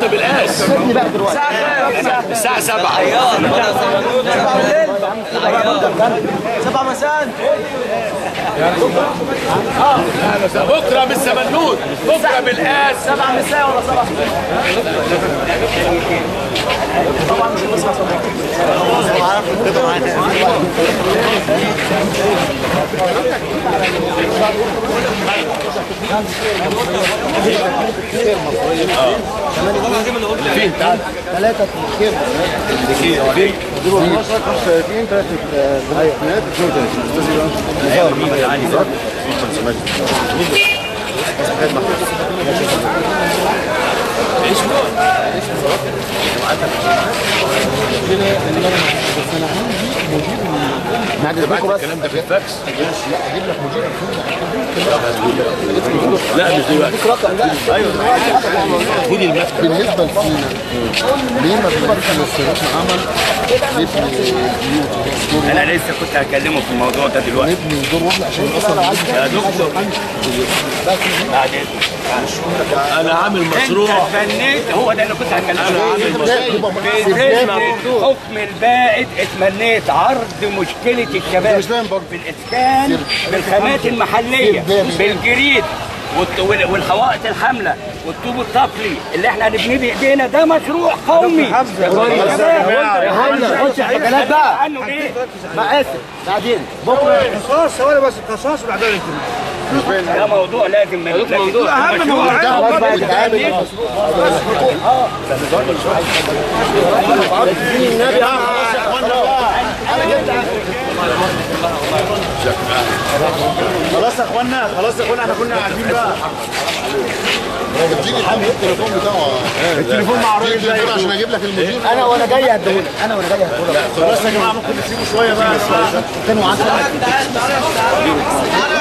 بالقاس سيبني بقى دلوقتي الساعة 7 سبع مساء بكرة من السمنود بكرة بالقاس سبع مساء ولا سبع طبعا مش بس فين تعال ثلاثة خير فين 12 35 ثلاثة بنات 32 بعت الكلام ده في الفاكس لا مش دلوقتي ايوه خد المكتب بالنسبة لسينا ليه ما بنعملش للصيادين عمل نبني بيوت انا لسه كنت هكلمه في الموضوع ده دلوقتي نبني دور واحد عشان اصلا يا دكتور بعد انا عامل انت مشروع تمنيت هو ده اللي كنت هكلمه يبقى في الحكم البائد اتمنيت عرض مشكلة الشباب مش فاهم برضه. بالإسكان بالخامات المحلية بالجريد والط- وال- والحوائط الحاملة والطوب الطفلي اللي احنا هنبنيه بايدينا ده مشروع قومي خش حكايات بقى عنه ليه؟ ما اسف بعدين قصاص ثواني بس قصاص وبعدين انت ده موضوع لازم لكن موضوع اهم موضوع خلاص يا اخوانا خلاص يا اخوانا احنا كنا قاعدين بقى تيجي تحمل التليفون بتاعه التليفون مع الراجل تيجي ده تليفون عشان اجيب لك المدير انا وانا جاي هديهولك انا وانا جاي هديهولك خلاص يا جماعه ممكن نسيبه شويه بقى كانوا 10